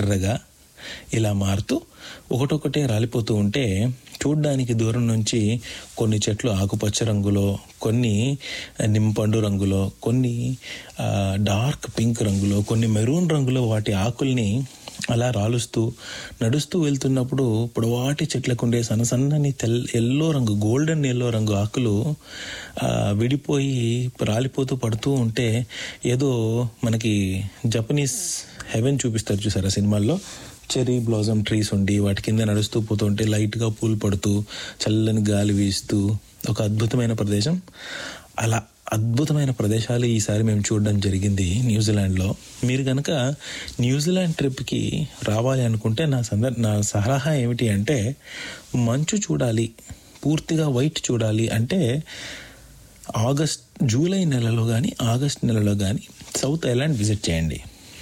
ఎర్రగా ఇలా మారుతూ ఒకటొకటే రాలిపోతూ ఉంటే చూడ్డానికి దూరం నుంచి కొన్ని చెట్లు ఆకుపచ్చ రంగులో కొన్ని నింపండు రంగులో కొన్ని ఆ, డార్క్ పింక్ రంగులో కొన్ని మెరూన్ రంగులో వాటి ఆకుల్ని అలా రాలుస్తూ నడుస్తూ వెళ్తున్నప్పుడు పొడవాటి చెట్లకు ఉండే సన్న సన్నని తెల్ ఎల్లో రంగు గోల్డెన్ ఎల్లో రంగు ఆకులు ఆ, విడిపోయి రాలిపోతూ పడుతూ ఉంటే ఏదో మనకి జపనీస్ హెవెన్ చూపిస్తారు చూసారా సినిమాల్లో చెరీ బ్లాజమ్ ట్రీస్ ఉండి వాటి కింద నడుస్తూ పోతుంటే లైట్గా పూలు పడుతూ చల్లని గాలి వీస్తూ ఒక అద్భుతమైన ప్రదేశం అలా అద్భుతమైన ప్రదేశాలు ఈసారి మేము చూడడం జరిగింది న్యూజిలాండ్లో మీరు కనుక న్యూజిలాండ్ ట్రిప్కి రావాలి అనుకుంటే నా సందర్ నా సలహా ఏమిటి అంటే మంచు చూడాలి పూర్తిగా వైట్ చూడాలి అంటే ఆగస్ట్ జూలై నెలలో కానీ ఆగస్ట్ నెలలో కానీ సౌత్ ఐలాండ్ విజిట్ చేయండి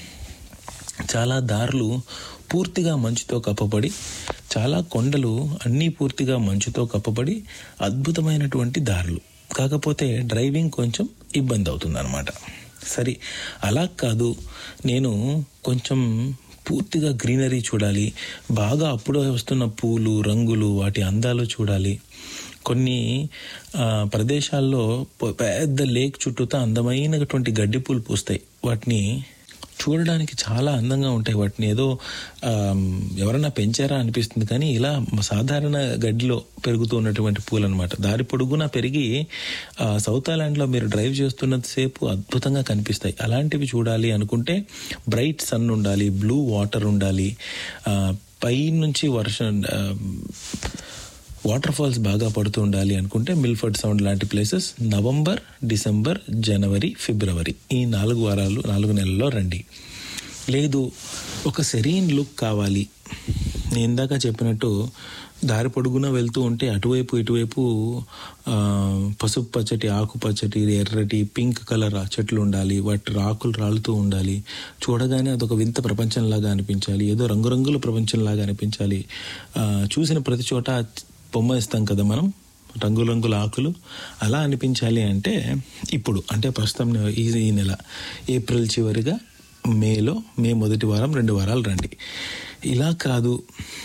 చాలా దారులు పూర్తిగా మంచుతో కప్పబడి చాలా కొండలు అన్నీ పూర్తిగా మంచుతో కప్పబడి అద్భుతమైనటువంటి దారులు కాకపోతే డ్రైవింగ్ కొంచెం ఇబ్బంది అవుతుంది అనమాట సరే అలా కాదు నేను కొంచెం పూర్తిగా గ్రీనరీ చూడాలి బాగా అప్పుడే వస్తున్న పూలు రంగులు వాటి అందాలు చూడాలి కొన్ని ఆ, ప్రదేశాల్లో ప- పెద్ద లేక్ చుట్టూతా అందమైనటువంటి గడ్డి పూలు పూస్తాయి వాటిని చూడడానికి చాలా అందంగా ఉంటాయి వాటిని ఏదో ఆమ్, ఎవరన్నా పెంచారా అనిపిస్తుంది కానీ ఇలా సాధారణ గడ్డిలో పెరుగుతూ ఉన్నటువంటి పూలు అనమాట దారి పొడుగునా పెరిగి ఆ, సౌత్ ఐలాండ్లో మీరు డ్రైవ్ చేస్తున్నంతసేపు అద్భుతంగా కనిపిస్తాయి అలాంటివి చూడాలి అనుకుంటే బ్రైట్ సన్ ఉండాలి బ్లూ వాటర్ ఉండాలి ఆ, పై నుంచి వర్షం ఆ, వాటర్ ఫాల్స్ బాగా పడుతూ ఉండాలి అనుకుంటే మిల్ఫర్డ్ సౌండ్ లాంటి ప్లేసెస్ నవంబర్ డిసెంబర్ జనవరి ఫిబ్రవరి ఈ నాలుగు వారాలు నాలుగు నెలల్లో రండి లేదు ఒక సెరీన్ లుక్ కావాలి నేను ఇందాక చెప్పినట్టు దారి పొడుగున వెళ్తూ ఉంటే అటువైపు ఇటువైపు ఆ, పసుపు పచ్చటి ఆకుపచ్చటి ఎర్రటి పింక్ కలర్ ఆ చెట్లు ఉండాలి వాటి ఆకులు రాలుతూ ఉండాలి చూడగానే అదొక వింత ప్రపంచంలాగా అనిపించాలి ఏదో రంగురంగుల ప్రపంచంలాగా అనిపించాలి ఆ, చూసిన ప్రతి చోట బొమ్మ ఇస్తాం కదా మనం రంగురంగుల ఆకులు అలా అనిపించాలి అంటే ఇప్పుడు అంటే ప్రస్తుతం ఈ ఈ నెల ఏప్రిల్ చివరిగా మేలో మే మొదటి వారం రెండు వారాలు రండి ఇలా కాదు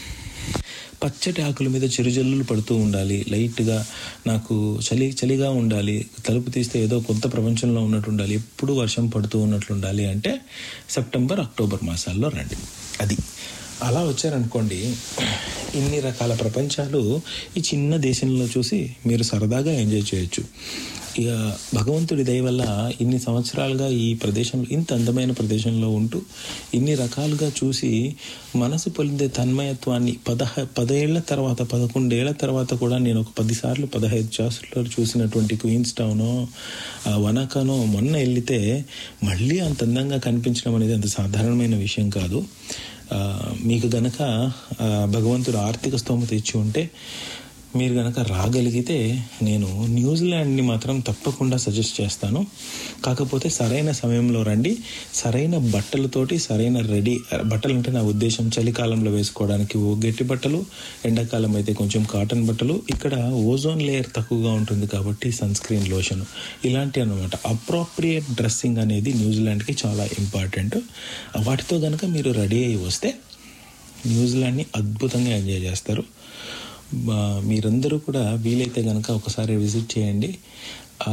పచ్చటి ఆకుల మీద చిరుజల్లులు పడుతూ ఉండాలి లైట్గా నాకు చలి చలిగా ఉండాలి తలుపు తీస్తే ఏదో కొత్త ప్రపంచంలో ఉన్నట్టు ఉండాలి ఎప్పుడు వర్షం పడుతూ ఉన్నట్లు ఉండాలి అంటే సెప్టెంబర్ అక్టోబర్ మాసాల్లో రండి అది అలా వచ్చారనుకోండి ఇన్ని రకాల ప్రపంచాలు ఈ చిన్న దేశంలో చూసి మీరు సరదాగా ఎంజాయ్ చేయొచ్చు ఇక భగవంతుడి దయ వల్ల ఇన్ని సంవత్సరాలుగా ఈ ప్రదేశంలో ఇంత అందమైన ప్రదేశంలో ఉంటూ ఇన్ని రకాలుగా చూసి మనసు పొందే తన్మయత్వాన్ని పదహ పదేళ్ల తర్వాత పదకొండేళ్ల తర్వాత కూడా నేను ఒక పదిసార్లు పదహైదు చాసుల్లో చూసినటువంటి క్వీన్స్ టౌనో ఆ వనకనో మొన్న వెళ్తే మళ్ళీ అంత అందంగా కనిపించడం అనేది అంత సాధారణమైన విషయం కాదు ఆ, మీకు గనక ఆ, భగవంతుడు ఆర్థిక స్తోమత ఇచ్చి ఉంటే మీరు గనక రాగలిగితే నేను న్యూజిలాండ్ని మాత్రం తప్పకుండా సజెస్ట్ చేస్తాను కాకపోతే సరైన సమయంలో రండి సరైన బట్టలతోటి సరైన రెడీ బట్టలు అంటే నా ఉద్దేశం చలికాలంలో వేసుకోవడానికి ఓ గట్టి బట్టలు ఎండాకాలం అయితే కొంచెం కాటన్ బట్టలు ఇక్కడ ఓజోన్ లేయర్ తక్కువగా ఉంటుంది కాబట్టి సన్ స్క్రీన్ లోషన్ ఇలాంటి అనమాట అప్రోప్రియేట్ డ్రెస్సింగ్ అనేది న్యూజిలాండ్కి చాలా ఇంపార్టెంట్ వాటితో కనుక మీరు రెడీ అయ్యి వస్తే న్యూజిలాండ్ని అద్భుతంగా ఎంజాయ్ చేస్తారు మా- మీరందరూ కూడా వీలైతే కనుక ఒకసారి విజిట్ చేయండి ఆ,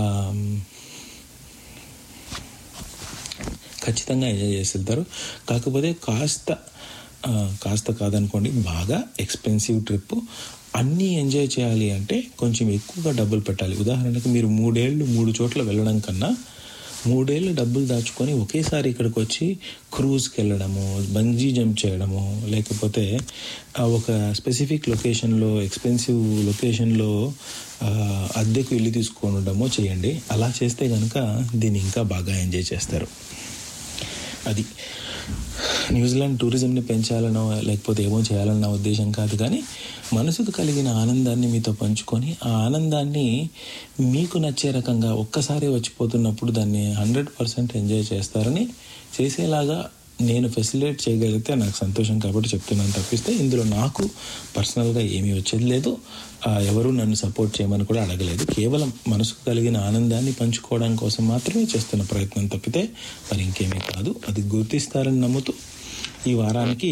ఖచ్చితంగా ఎంజాయ్ చేసి వెళ్తారు కాకపోతే కాస్త ఆ, కాస్త కాదనుకోండి బాగా ఎక్స్పెన్సివ్ ట్రిప్ అన్నీ ఎంజాయ్ చేయాలి అంటే కొంచెం ఎక్కువగా డబ్బులు పెట్టాలి ఉదాహరణకు మీరు మూడేళ్ళు మూడు చోట్ల వెళ్ళడం కన్నా మూడేళ్ళు డబ్బులు దాచుకొని ఒకేసారి ఇక్కడికి వచ్చి క్రూజ్కి వెళ్ళడము బంజీ జంప్ చేయడము లేకపోతే ఆ ఒక స్పెసిఫిక్ లొకేషన్లో ఎక్స్పెన్సివ్ లొకేషన్లో ఆ, అద్దెకు ఇల్లు తీసుకొని ఉండడమో చేయండి అలా చేస్తే కనుక దీన్ని ఇంకా బాగా ఎంజాయ్ చేస్తారు అది న్యూజిలాండ్ టూరిజంని పెంచాలనో లేకపోతే ఏమో చేయాలన్న ఉద్దేశం కాదు కానీ మనసుకు కలిగిన ఆనందాన్ని మీతో పంచుకొని ఆ ఆనందాన్ని మీకు నచ్చే రకంగా ఒక్కసారి వచ్చిపోతున్నప్పుడు దాన్ని హండ్రెడ్ పర్సెంట్ ఎంజాయ్ చేస్తారని చేసేలాగా నేను ఫెసిలిటేట్ చేయగలిగితే నాకు సంతోషం కాబట్టి చెప్తున్నాను తప్పిస్తే ఇందులో నాకు పర్సనల్గా ఏమీ వచ్చేది లేదు ఆ, ఎవరు నన్ను సపోర్ట్ చేయమని కూడా అడగలేదు కేవలం మనసుకు కలిగిన ఆనందాన్ని పంచుకోవడం కోసం మాత్రమే చేస్తున్న ప్రయత్నం తప్పితే మరి ఇంకేమీ కాదు అది గుర్తిస్తారని నమ్ముతూ ఈ వారానికి